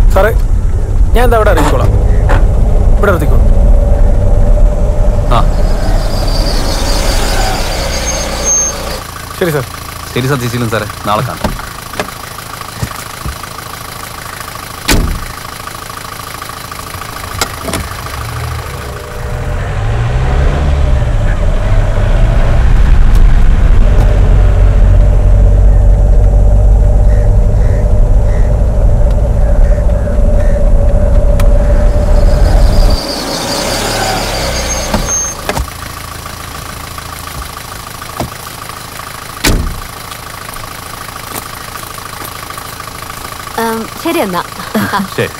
സാറേ ഞാൻ എന്താ അവിടെ അറിയിക്കോളാം ഇവിടെ നിർത്തിക്കോളാം ആ ശരി സാർ ശരി സതീശീലൻ സാറേ നാളെ കാണാം ഉം, ശരി എന്നാ ശരി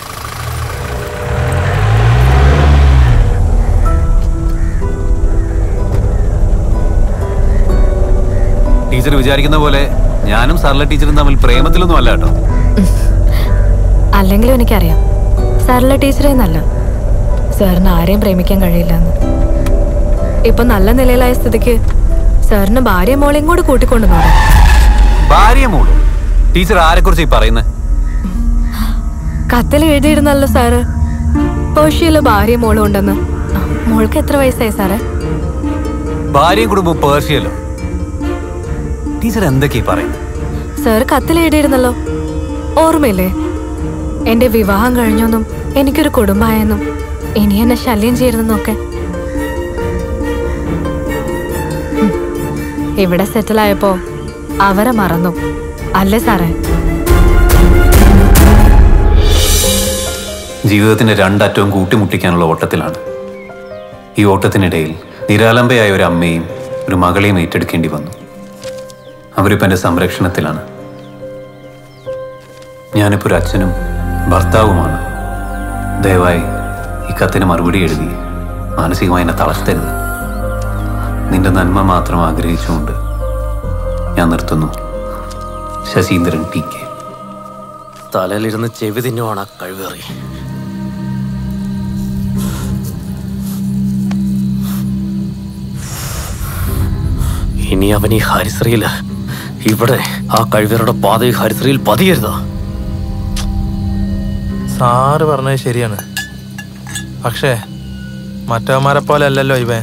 ടീച്ചർ വിചാരിക്കുന്ന പോലെ ഞാനും സർല ടീച്ചറും തമ്മിൽ പ്രേമത്തിലൊന്നും അല്ല കേട്ടോ അല്ലെങ്കിലും എനിക്കറിയാം സാറിലെ ടീച്ചറെ നല്ല സാറിന് ആരെയും പ്രേമിക്കാൻ കഴിയില്ല എന്ന് ഇപ്പൊ നല്ല നിലയിലായ സ്ഥിതിക്ക് സാറിന് ഭാര്യ മോളെയും കൂടി കൂട്ടിക്കൊണ്ടുവന്നോടെ ഭാര്യ മോള് ടീച്ചർ ആരെക്കുറിച്ച് ഈ പറയുന്നത് കത്തിൽ എഴുതിയിരുന്നല്ലോ സാറ് പേർഷ്യയില് ഭാര്യ മോളും ഉണ്ടെന്ന് ആ, മോൾക്ക് എത്ര വയസ്സായി സാറേ ഭാര്യയും കുടുംബം പേർഷ്യല്ലോ ടീച്ചർ എന്തൊക്കെയാ പറയുന്നത് സാർ കത്തിൽ എഴുതിയിരുന്നല്ലോ ഓർമ്മയില്ലേ എന്റെ വിവാഹം കഴിഞ്ഞൊന്നും എനിക്കൊരു കുടുംബമായെന്നും ഇനി എന്നെ ശല്യം ചെയ്യരുതെന്നൊക്കെ ഉം. ഇവിടെ സെറ്റിലായപ്പോ അവരെ മറന്നു അല്ലേ സാറേ ജീവിതത്തിന്റെ രണ്ടറ്റവും കൂട്ടിമുട്ടിക്കാനുള്ള ഓട്ടത്തിലാണ് ഈ ഓട്ടത്തിനിടയിൽ നിരാലംബയായ ഒരു അമ്മയും ഒരു മകളെയും ഏറ്റെടുക്കേണ്ടി വന്നു അവരിപ്പോൾ എൻ്റെ സംരക്ഷണത്തിലാണ് ഞാനിപ്പോൾ ഒരു അച്ഛനും ഭർത്താവുമാണ് ദയവായി ഈ കത്തിന് മറുപടി എഴുതി മാനസികമായി എന്നെ തളർത്തരുത് നിന്റെ നന്മ മാത്രം ആഗ്രഹിച്ചുകൊണ്ട് ഞാൻ നിർത്തുന്നു ശശീന്ദ്രൻ ടി കെ തലയിലിരുന്ന് ചെവി തിന്നുവാണ് ആ കഴിവേറി ഇനി അവൻ ഈ ഹരിശ്രീയില് ഇവിടെ ആ കഴിവേറുടെ പാത ഈ ഹരിശ്രീയിൽ പതിയരുതാ സാറ് പറഞ്ഞത് ശരിയാണ് പക്ഷേ മറ്റവന്മാരെ പോലെ അല്ലല്ലോ ഇവൻ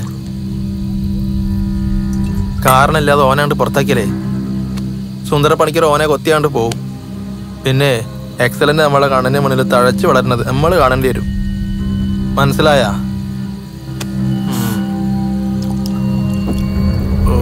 കാരണമില്ലാതെ ഓനാണ്ട് പുറത്താക്കിയല്ലേ സുന്ദര പണിക്കർ ഓനെ കൊത്തിയാണ്ട് പോവും പിന്നെ എക്സലന്റ് നമ്മളെ കണ്ണിന് മുന്നിൽ തഴച്ചു വളരുന്നത് നമ്മൾ കാണേണ്ടി വരും മനസ്സിലായ ഓ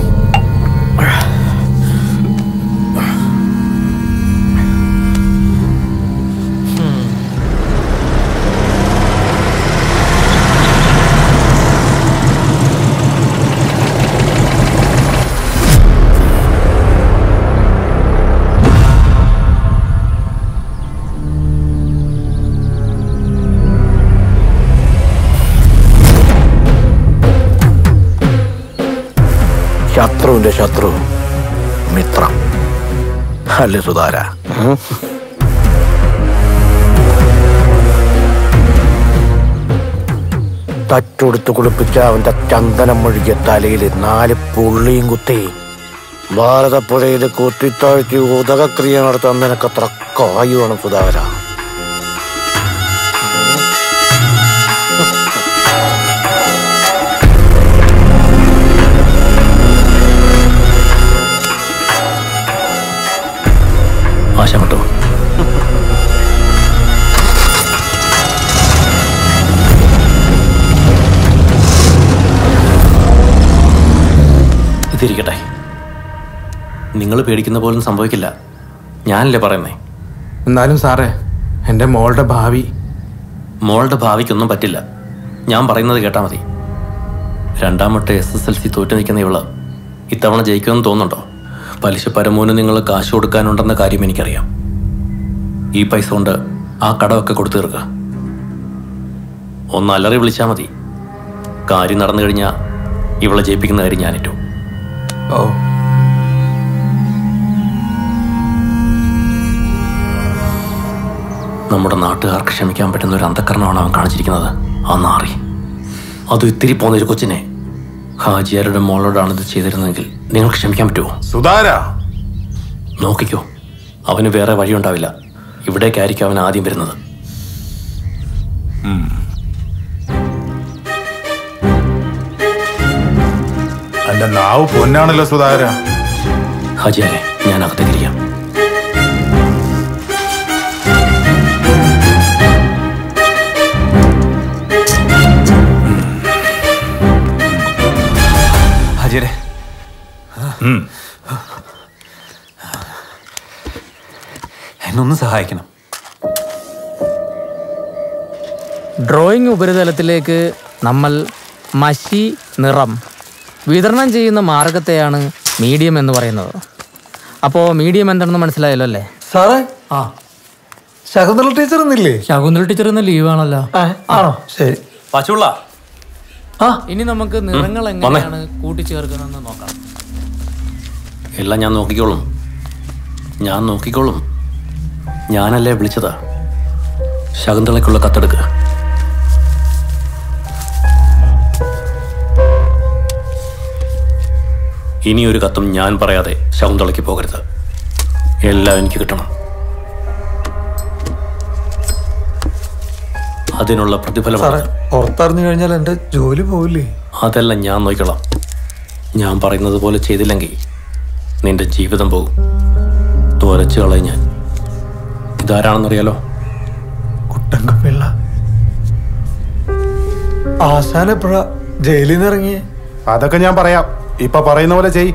ശത്രുവിന്റെ ശത്രു മിത്രം അല്ലേ സുധാര തച്ചൊടുത്ത് കുളിപ്പിച്ച അവന്റെ ചന്ദനം മുഴുകിയ തലയിൽ നാല് പുള്ളിയും കുത്തി ഭാരതപ്പുഴയിൽ കുത്തിത്താഴ്ത്തി ഉദകക്രിയ നടത്താൻ നിനക്കത്ര കായു വേണം സുധാര ആശ വിട്ടു ഇതിരിക്കട്ടെ നിങ്ങൾ പേടിക്കുന്ന പോലും സംഭവിക്കില്ല ഞാനല്ലേ പറയുന്നേ എന്നാലും സാറേ എൻ്റെ മോളുടെ ഭാവി മോളുടെ ഭാവിക്കൊന്നും പറ്റില്ല ഞാൻ പറയുന്നത് കേട്ടാൽ മതി രണ്ടാം വട്ടം എസ് എസ് എൽ സി തോറ്റു നിൽക്കുന്ന ഇവള് ഇത്തവണ ജയിക്കുമെന്ന് തോന്നുന്നുണ്ടോ പലിശ പരമോന് നിങ്ങൾ കാശ് കൊടുക്കാനുണ്ടെന്ന കാര്യം എനിക്കറിയാം ഈ പൈസ കൊണ്ട് ആ കടമൊക്കെ കൊടുത്തു തീർക്കുക ഒന്ന് അലറി വിളിച്ചാൽ മതി കാര്യം നടന്നു കഴിഞ്ഞാൽ ഇവളെ ജയിപ്പിക്കുന്ന കാര്യം ഞാനിട്ടു ഓ നമ്മുടെ നാട്ടുകാർക്ക് ക്ഷമിക്കാൻ പറ്റുന്ന ഒരു അന്ധക്കരണമാണ് അവൻ കാണിച്ചിരിക്കുന്നത് ആ നാറി അത് ഇത്തിരി പോന്ന ഒരു കൊച്ചിനെ ഹാജിയാരുടെ മോളോടാണ് ഇത് ചെയ്തിരുന്നതെങ്കിൽ നിങ്ങൾക്ക് ക്ഷമിക്കാൻ പറ്റുമോ സുധാര നോക്കിക്കോ അവന് വേറെ വഴിയുണ്ടാവില്ല ഇവിടേക്കായിരിക്കും അവൻ ആദ്യം വരുന്നത് എന്റെ നാവ് പൊന്നാണല്ലോ സുധാകര ഹജിയാരെ ഞാൻ അകത്തേക്ക് ഇരിക്കാം ഹാജിയരെ എന്നൊന്ന് സഹായിക്കണം ഡ്രോയിങ് ഉപരിതലത്തിലേക്ക് നമ്മൾ മഷി നിറം വിതരണം ചെയ്യുന്ന മാർഗത്തെയാണ് മീഡിയം എന്ന് പറയുന്നത് അപ്പോൾ മീഡിയം എന്താണെന്ന് മനസ്സിലായല്ലോ അല്ലേ സാറേ ആ ശകുന്തള ടീച്ചർ ഇന്നില്ലേ ശകുന്തള ടീച്ചർ ഇന്ന് ലീവാണല്ലോ ആണോ ശരി പശുള്ള ആ ഇനി നമുക്ക് നിറങ്ങൾ എങ്ങനെയാണ് കൂട്ടിച്ചേർക്കുന്നതെന്ന് നോക്കാം എല്ലാം ഞാൻ നോക്കിക്കോളും ഞാൻ നോക്കിക്കോളും ഞാനല്ലേ വിളിച്ചത് ശകുന്തളയ്ക്കുള്ള കത്തെടുക്കുക ഇനിയൊരു കത്തും ഞാൻ പറയാതെ ശകുന്തളയ്ക്ക് പോകരുത് എല്ലാം എനിക്ക് കിട്ടണം അതിനുള്ള പ്രതിഫലം സാറേ പുറത്തറിഞ്ഞു കഴിഞ്ഞാൽ എന്റെ ജോലി പോവില്ലേ അതെല്ലാം ഞാൻ നോക്കിക്കോളാം ഞാൻ പറയുന്നത് പോലെ ചെയ്തില്ലെങ്കിൽ നിന്റെ ജീവിതം പോകും തുരച്ചു കളയും ഞാൻ ഇതാരാണെന്നറിയാലോ കുട്ടങ്കപ്പിള്ള ആശാൻ എപ്പോഴാ ജയിലിൽ നിന്ന് ഇറങ്ങിയേ അതൊക്കെ ഞാൻ പറയാം ഇപ്പൊ പറയുന്ന പോലെ ചെയ്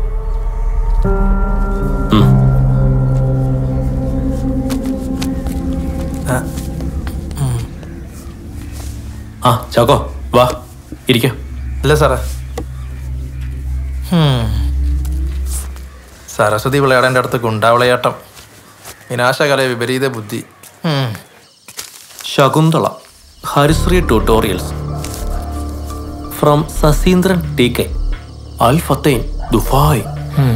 ആ ചാക്കോ വാ ഇരിക്ക ഇല്ല സാറേ ഹും. സരസ്വതി വിളയാടേൻ്റെ അടുത്ത് ഗുണ്ടാവിളയാട്ടം വിനാശകല വിപരീത ബുദ്ധി ഹും. Shakuntala Harisree tutorials from Saseendran T K അൽ ഫത്തൈൻ ദുബായ് ഹും.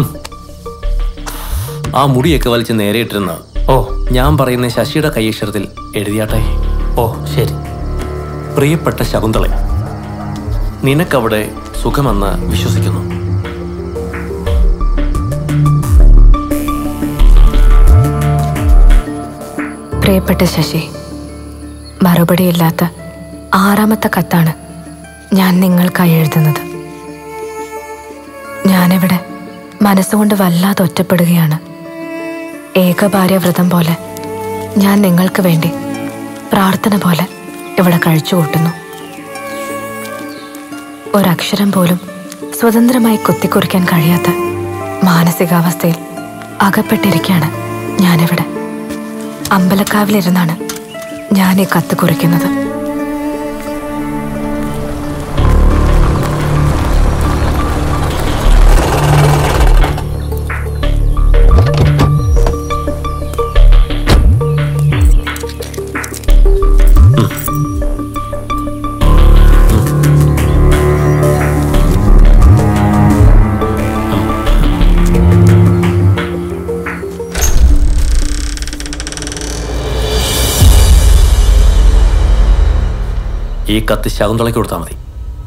ആ മുടിയൊക്കെ വലിച്ച് നേരെ ഇട്ടിരുന്ന ഓ ഞാൻ പറയുന്ന ശശിയുടെ കൈയക്ഷരത്തിൽ എഴുതിയാട്ടെ ഓ ശരി പ്രിയപ്പെട്ട ശകുന്തളെ നിനക്കവിടെ സുഖമെന്ന് വിശ്വസിക്കുന്നു പ്രിയപ്പെട്ട ശശി മറുപടിയില്ലാത്ത ആറാമത്തെ കത്താണ് ഞാൻ നിങ്ങൾക്കായി എഴുതുന്നത് ഞാനിവിടെ മനസ്സുകൊണ്ട് വല്ലാതെ ഒറ്റപ്പെടുകയാണ് ഏകഭാര്യവ്രതം പോലെ ഞാൻ നിങ്ങൾക്ക് വേണ്ടി പ്രാർത്ഥന പോലെ ഇവിടെ കഴിച്ചു കൂട്ടുന്നു ഒരക്ഷരം പോലും സ്വതന്ത്രമായി കുത്തിക്കുറിക്കാൻ കഴിയാത്ത മാനസികാവസ്ഥയിൽ അകപ്പെട്ടിരിക്കുകയാണ് ഞാനിവിടെ അമ്പലക്കാവിലിരുന്നാണ് ഞാൻ ഈ കത്ത് കുറിക്കുന്നത് ഈ കത്ത് ശകുന്തളയ്ക്ക് കൊടുത്താൽ മതി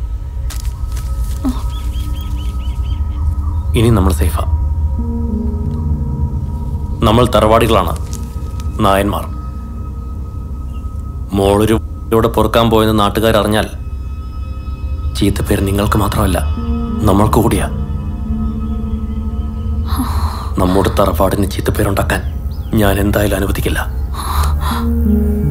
ഇനി നമ്മൾ സേഫാ നമ്മൾ തറവാടികളാണ് നായന്മാർ മോളൊരു ഇവിടെ പൊറുക്കാൻ പോയെന്ന് നാട്ടുകാർ അറിഞ്ഞാൽ ചീത്തപ്പേര് നിങ്ങൾക്ക് മാത്രമല്ല നമ്മൾക്ക് കൂടിയാ നമ്മുടെ തറവാടിന് ചീത്തപ്പേരുണ്ടാക്കാൻ ഞാൻ എന്തായാലും അനുവദിക്കില്ല